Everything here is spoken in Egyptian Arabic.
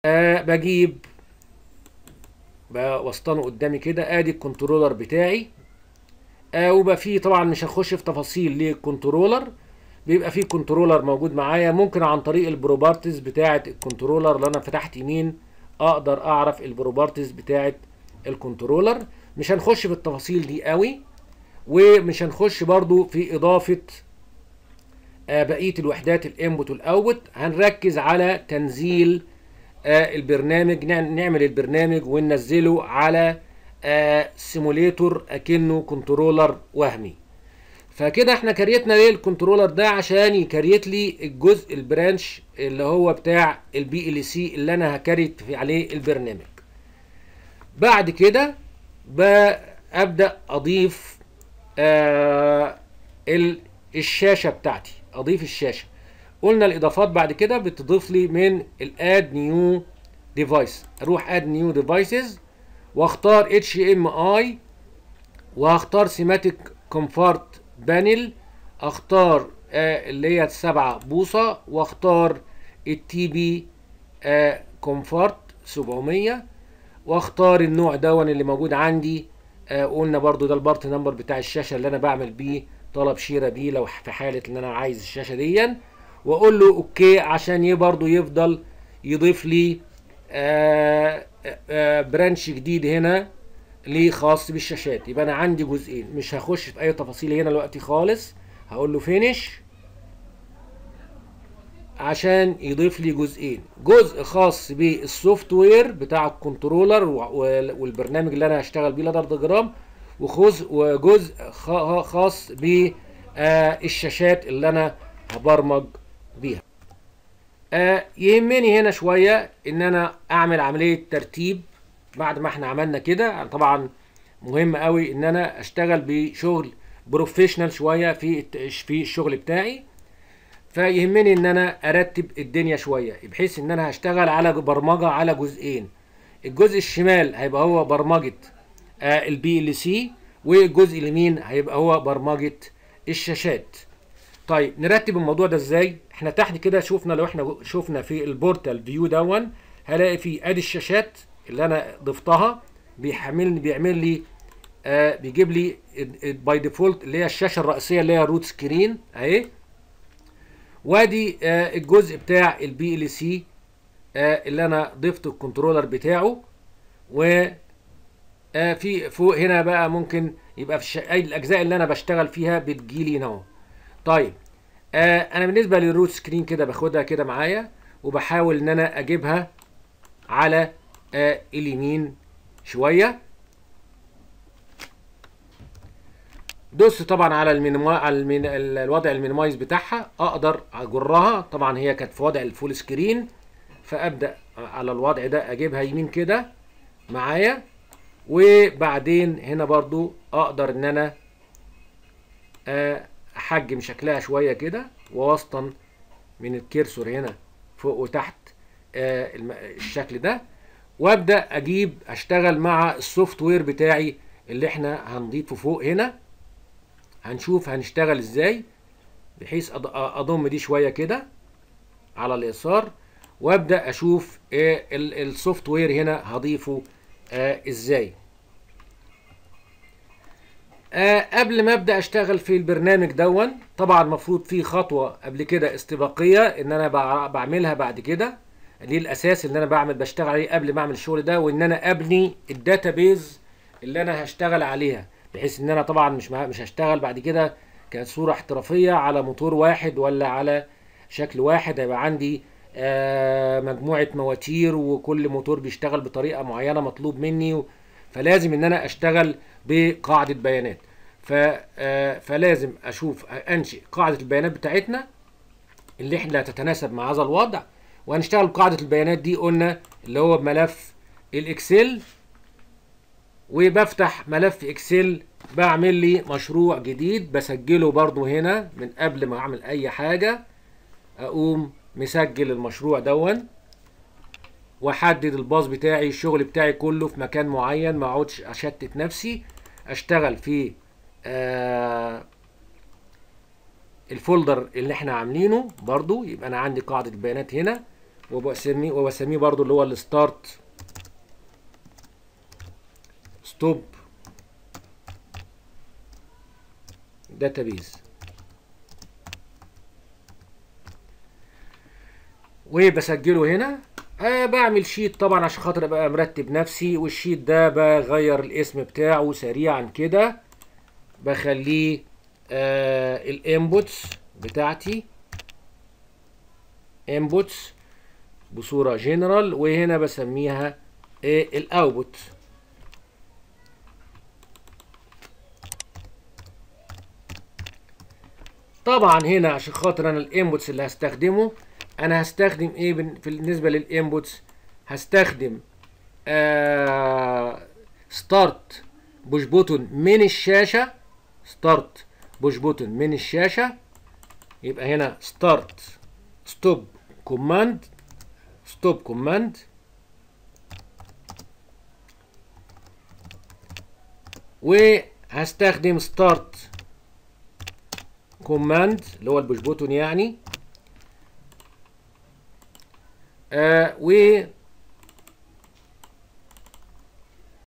آه بجيب بوسطنه قدامي كده ادي الكنترولر بتاعي آه وبقى فيه طبعا مش هنخش في تفاصيل للكنترولر بيبقى فيه كنترولر موجود معايا ممكن عن طريق البروبارتيز بتاعه الكنترولر لو انا فتحت يمين اقدر اعرف البروبارتيز بتاعه الكنترولر مش هنخش في التفاصيل دي قوي ومش هنخش برضو في اضافه آه بقيه الوحدات الانبوت والاوتبوت هنركز على تنزيل آه البرنامج نعمل البرنامج وننزله على آه سيموليتور اكنه كنترولر وهمي فكده احنا كريتنا ليه الكنترولر ده عشان يكريت لي الجزء البرانش اللي هو بتاع البي ال سي اللي انا هكريت في عليه البرنامج بعد كده ببدا اضيف آه الشاشه بتاعتي اضيف الشاشه قلنا الاضافات بعد كده بتضيف لي من الاد نيو ديفايس اروح اد نيو ديفايسز واختار اتش ام اي وهختار سيماتيك كومفورت بانل اختار آه اللي هي 7 بوصه واختار التي بي آه كومفورت 700 واختار النوع دون اللي موجود عندي آه قلنا برضو ده البارت نمبر بتاع الشاشه اللي انا بعمل بيه طلب شيره بيه لو في حاله ان انا عايز الشاشه دي واقول له اوكي عشان يه برضو يفضل يضيف لي آآ آآ برانش جديد هنا ليه خاص بالشاشات يبقى انا عندي جزئين مش هخش في اي تفاصيل هنا دلوقتي خالص هقول له فينيش عشان يضيف لي جزئين جزء خاص بالسوفت وير بتاع الكنترولر والبرنامج اللي انا هشتغل بيه لدر جرام وجزء خاص بالشاشات اللي انا هبرمج بيها آه يهمني هنا شويه ان انا اعمل عمليه ترتيب بعد ما احنا عملنا كده طبعا مهم قوي ان انا اشتغل بشغل بروفيشنال شويه في في الشغل بتاعي فيهمني ان انا ارتب الدنيا شويه بحيث ان انا هشتغل على برمجه على جزئين الجزء الشمال هيبقى هو برمجه آه البي ال سي والجزء اليمين هيبقى هو برمجه الشاشات طيب نرتب الموضوع ده ازاي احنا تحت كده شفنا لو احنا شفنا في البورتال فيو دون هلاقي في ادي الشاشات اللي انا ضفتها بيحملني بيعمل لي آه بيجيب لي باي ديفولت اللي هي الشاشه الرئيسيه اللي هي روت سكرين اهي وادي آه الجزء بتاع البي ال سي آه اللي انا ضفت الكنترولر بتاعه و آه في فوق هنا بقى ممكن يبقى في اي الاجزاء اللي انا بشتغل فيها بتجيلي هنا طيب آه انا بالنسبه للروت سكرين كده باخدها كده معايا وبحاول ان انا اجيبها على آه اليمين شويه دوست طبعا على المينما على المين... الوضع المينيمايز بتاعها اقدر اجرها طبعا هي كانت في وضع الفول سكرين فابدا على الوضع ده اجيبها يمين كده معايا وبعدين هنا برضو اقدر ان انا احجم شكلها شويه كده ووسطا من الكيرسور هنا فوق وتحت الشكل ده وابدا اجيب اشتغل مع السوفت وير بتاعي اللي احنا هنضيفه فوق هنا هنشوف هنشتغل ازاي بحيث اضم دي شويه كده على اليسار وابدا اشوف السوفت وير هنا هضيفه ازاي أه قبل ما ابدا اشتغل في البرنامج دون طبعا المفروض في خطوه قبل كده استباقيه ان انا بعملها بعد كده دي الاساس اللي انا بعمل بشتغل عليه قبل ما اعمل الشغل ده وان انا ابني الداتابيز اللي انا هشتغل عليها بحيث ان انا طبعا مش مش هشتغل بعد كده كصوره احترافيه على موتور واحد ولا على شكل واحد هيبقى عندي آه مجموعه مواتير وكل موتور بيشتغل بطريقه معينه مطلوب مني فلازم ان انا اشتغل بقاعده بيانات ف آه فلازم اشوف انشئ قاعده البيانات بتاعتنا اللي احنا تتناسب مع هذا الوضع وهنشتغل بقاعده البيانات دي قلنا اللي هو بملف الاكسل وبفتح ملف اكسل بعمل لي مشروع جديد بسجله برضو هنا من قبل ما اعمل اي حاجة اقوم مسجل المشروع دون واحدد الباص بتاعي الشغل بتاعي كله في مكان معين ما اقعدش اشتت نفسي اشتغل في آه الفولدر اللي احنا عاملينه برضو يبقى انا عندي قاعدة البيانات هنا وبسميه وبسميه برضو اللي هو الستارت ستوب داتابيز وبسجله هنا أه بعمل شيت طبعا عشان خاطر ابقى مرتب نفسي والشيت ده بغير الاسم بتاعه سريعا كده بخليه آه الانبوتس بتاعتي انبوتس بصوره جنرال وهنا بسميها آه الاوتبوت طبعا هنا عشان خاطر انا الانبوتس اللي هستخدمه انا هستخدم ايه بالنسبه للانبوتس هستخدم آه ستارت بوش بوتون من الشاشه ستارت بوش بوتون من الشاشه يبقى هنا ستارت ستوب كوماند ستوب كوماند وهستخدم ستارت كوماند اللي هو البوش بوتون يعني آه و